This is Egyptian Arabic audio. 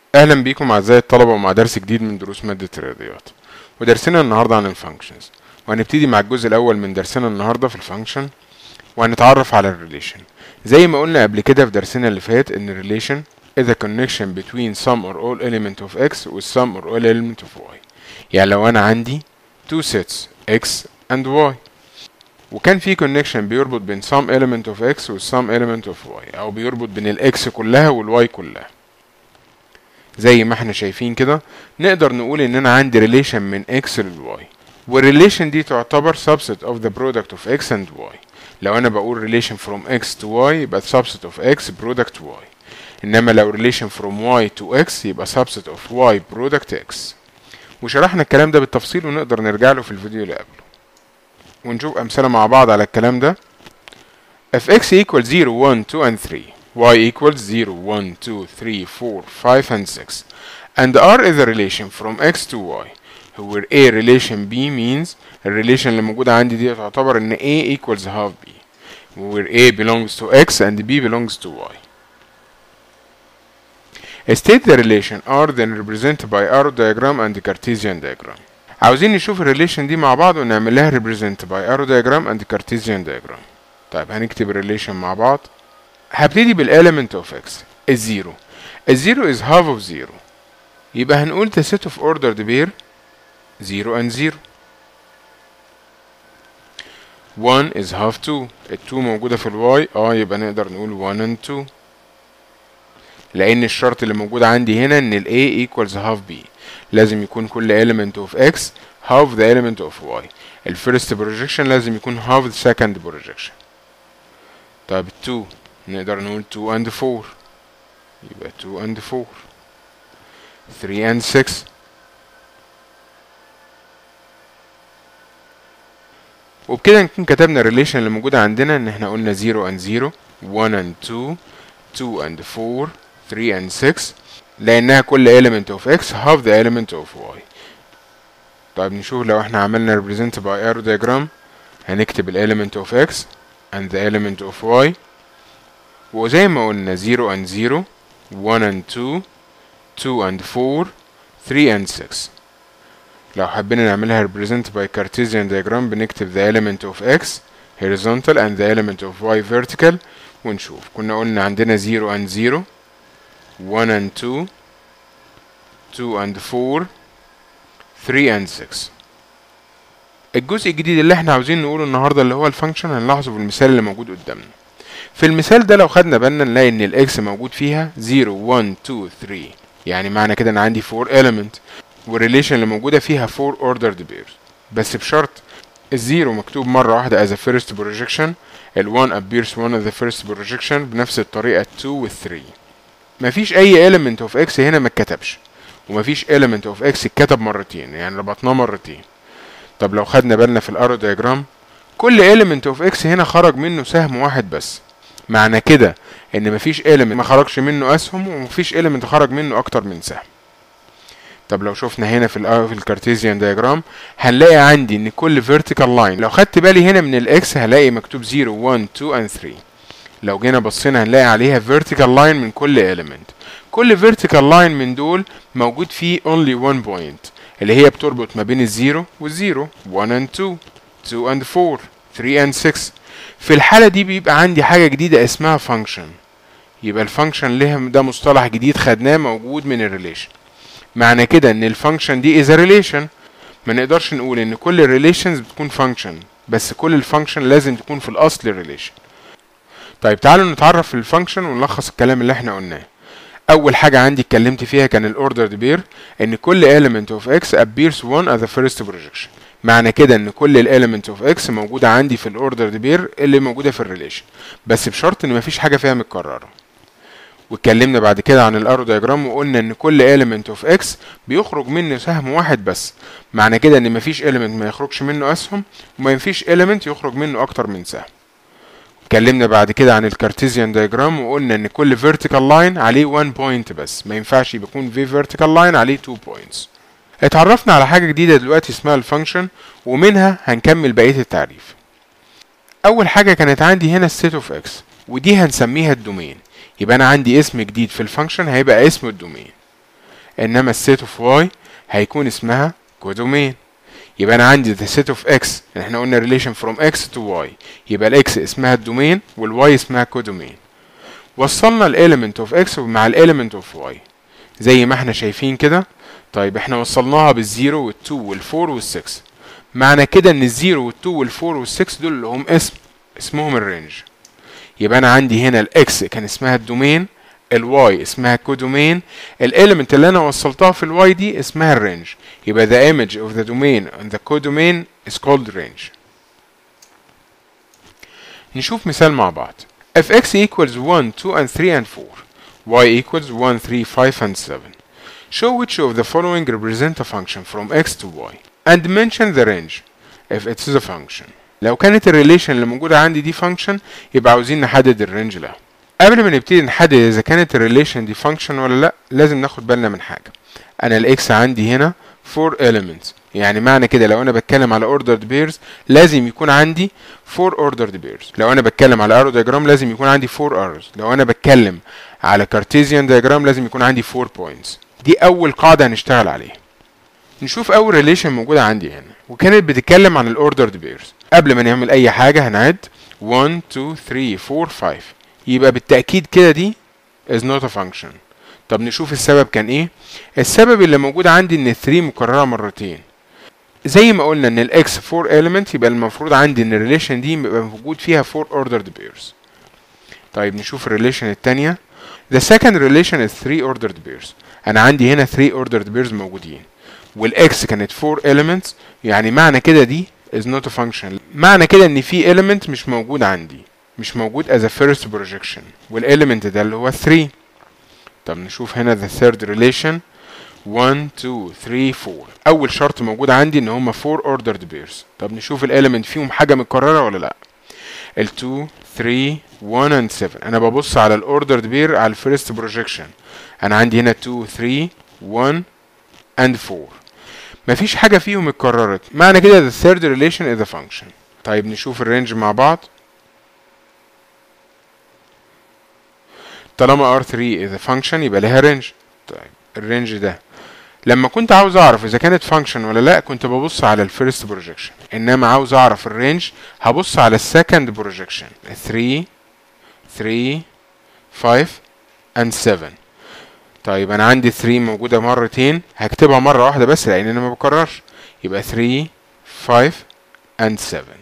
اهلا بيكم اعزائي الطلبه ومع درس جديد من دروس ماده الرياضيات ودرسنا النهارده عن الفانكشنز وهنبتدي مع الجزء الاول من درسنا النهارده في الفانكشن وهنتعرف على الريليشن زي ما قلنا قبل كده في درسنا اللي فات ان الريليشن is a connection between some or all element of x with some or all element of y يعني لو انا عندي two sets x and y وكان في connection بيربط بين some element of x with some element of y او بيربط بين الاكس كلها والواي كلها زي ما احنا شايفين كده نقدر نقول ان انا عندي relation من x للواي والريليشن دي تعتبر subset of the product of x and y لو انا بقول relation from x to y يبقى subset of x product y انما لو relation from y to x يبقى subset of y product x وشرحنا الكلام ده بالتفصيل ونقدر نرجع له في الفيديو اللي قبله ونشوف امثله مع بعض على الكلام ده if x equals 0 1 2 and 3 y equals 0 1 2 3 4 5 and 6 and r is a relation from x to y where a relation b means الريليشن اللي موجودة عندي دي تعتبر ان a equals half b where a belongs to x and b belongs to y State the relation R then represented by arrow diagram and Cartesian diagram. عاوزين نشوف الريليشن دي مع بعض ونعمل لها represent by arrow diagram and Cartesian diagram. طيب هنكتب الريليشن مع بعض. هبتدي بالelement of x الزيرو. الزيرو is half of zero. يبقى هنقول the set of ordered pair 0 and 0. 1 is half 2 ال 2 موجودة في الواي اه يبقى نقدر نقول 1 and 2 لأن الشرط اللي موجود عندي هنا إن ال A equals half B لازم يكون كل element of X half the element of Y ال first projection لازم يكون half the second projection طيب 2 نقدر نقول 2 and 4 يبقى 2 and 4 3 and 6 وبكده نكون كتبنا الريليشن اللي موجودة عندنا ان احنا قلنا 0 and 0 1 and 2 2 and 4 3 and 6 لانها كل element of x half the element of y طيب نشوف لو احنا عملنا represent by arrow diagram هنكتب ال element of x and the element of y وزي ما قلنا 0 and 0 1 and 2 2 and 4 3 and 6 لو حبينا نعملها represent by Cartesian diagram بنكتب the element of x horizontal and the element of y vertical ونشوف كنا قلنا عندنا 0 and 0 1 and 2 2 and 4 3 and 6 الجزء الجديد اللي احنا عاوزين نقوله النهارده اللي هو الفانكشن هنلاحظه في المثال اللي موجود قدامنا في المثال ده لو خدنا بالنا نلاقي ان الاكس موجود فيها 0 1 2 3 يعني معنى كده انا عندي 4 element والريليشن اللي موجوده فيها 4 ordered pairs بس بشرط الزيرو مكتوب مرة واحدة as a first projection ال 1 appears one of the first projection بنفس الطريقة 2 وال 3 مفيش أي element of x هنا ما اتكتبش ومفيش element of x اتكتب مرتين يعني ربطناه مرتين طب لو خدنا بالنا في الارو دياجرام كل element of x هنا خرج منه سهم واحد بس معنى كده ان مفيش element ما خرجش منه اسهم ومفيش element خرج منه اكتر من سهم طب لو شفنا هنا في ال في الكارتيزيان دياجرام هنلاقي عندي ان كل فيرتيكال لاين لو خدت بالي هنا من الاكس هلاقي مكتوب 0 1 2 and 3 لو جينا بصينا هنلاقي عليها فيرتيكال لاين من كل element كل فيرتيكال لاين من دول موجود فيه only one point اللي هي بتربط ما بين الزيرو والزيرو 1 and 2 2 and 4 3 and 6 في الحالة دي بيبقى عندي حاجة جديدة اسمها function يبقى الفانكشن ليها ده مصطلح جديد خدناه موجود من الريليشن معنى كده ان الفانكشن دي is a relation ما نقدرش نقول ان كل الريليشنز بتكون فانكشن بس كل الفانكشن لازم تكون في الاصل ريليشن طيب تعالوا نتعرف في الفانكشن ونلخص الكلام اللي احنا قلناه اول حاجه عندي اتكلمت فيها كان الاوردرد بير ان كل element of x appears one as the first projection معنى كده ان كل الاليمنت اوف x موجوده عندي في الاوردرد بير اللي موجوده في الريليشن بس بشرط ان مفيش حاجه فيها متكرره واتكلمنا بعد كده عن الارو دياجرام وقلنا ان كل element اوف x بيخرج منه سهم واحد بس معنى كده ان مفيش element ما يخرجش منه اسهم وما فيش element يخرج منه اكتر من سهم اتكلمنا بعد كده عن الكارتيزيان دياجرام وقلنا ان كل فيرتيكال لاين عليه 1 بوينت بس ما ينفعش يكون في فيرتيكال لاين عليه 2 بوينتس اتعرفنا على حاجه جديده دلوقتي اسمها الفانكشن ومنها هنكمل بقيه التعريف اول حاجه كانت عندي هنا السيت اوف اكس ودي هنسميها الدومين يبقى انا عندي اسم جديد في الفانكشن هيبقى اسم الدومين انما السيت اوف واي هيكون اسمها كودومين يبقى انا عندي the set of x احنا قلنا relation from x to y يبقى الاكس اسمها الدومين والواي اسمها كودومين وصلنا الاليمنت اوف x مع الاليمنت اوف y زي ما احنا شايفين كده طيب احنا وصلناها بالزيرو والتو والفور والسكس معنى كده ان الزيرو والتو والفور والسكس دول اللي هم اسم اسمهم الرينج يبقى انا عندي هنا الاكس كان اسمها الدومين الواي اسمها كودومين الاليمنت اللي انا وصلتها في الواي دي اسمها الرينج يبقى the image of the domain and the codomain is called range نشوف مثال مع بعض if x equals 1 2 and 3 and 4 y equals 1 3 5 and 7 show which of the following represent a function from x to y and mention the range if it is a function لو كانت الريليشن اللي موجودة عندي دي function يبقى عاوزين نحدد الرينج لها قبل ما نبتدي نحدد اذا كانت الريليشن دي function ولا لا لازم ناخد بالنا من حاجة انا الاكس عندي هنا 4 elements يعني معنى كده لو انا بتكلم على ordered pairs لازم يكون عندي 4 ordered pairs لو انا بتكلم على arrow diagram لازم يكون عندي 4 arrows لو انا بتكلم على cartesian diagram لازم يكون عندي 4 points دي اول قاعدة هنشتغل عليها نشوف اول ريليشن موجودة عندي هنا وكانت بتتكلم عن الاوردرد بيرز قبل ما نعمل اي حاجة هنعد 1 2 3 4 5 يبقى بالتأكيد كده دي is not a function طب نشوف السبب كان ايه السبب اللي موجود عندي ان 3 مكررة مرتين زي ما قلنا ان الاكس 4 element يبقى المفروض عندي ان الريليشن دي يبقى موجود فيها 4 ordered pairs طيب نشوف الريليشن التانية the second relation is 3 ordered pairs انا عندي هنا 3 ordered pairs موجودين والاكس كانت 4 elements يعني معنى كده دي is not a function معنى كده ان في element مش موجود عندي مش موجود as a first projection والايليمنت ده اللي هو 3 طب نشوف هنا the third relation 1 2 3 4 اول شرط موجود عندي ان هما 4 ordered pairs طب نشوف الايليمنت فيهم حاجه متكرره ولا لا ال 2 3 1 and 7 انا ببص على الاوردرد بير على الفيرست بروجيكشن انا عندي هنا 2 3 1 and 4 مفيش حاجه فيهم اتكررت معنى كده the third relation is a function طيب نشوف الرينج مع بعض طالما R3 is a function يبقى لها رينج طيب الرينج ده لما كنت عاوز اعرف اذا كانت فانكشن ولا لا كنت ببص على الفيرست بروجيكشن انما عاوز اعرف الرينج هبص على السكند بروجيكشن 3 3 5 and 7 طيب انا عندي 3 موجوده مرتين هكتبها مره واحده بس لان انا ما بكررش يبقى 3 5 and 7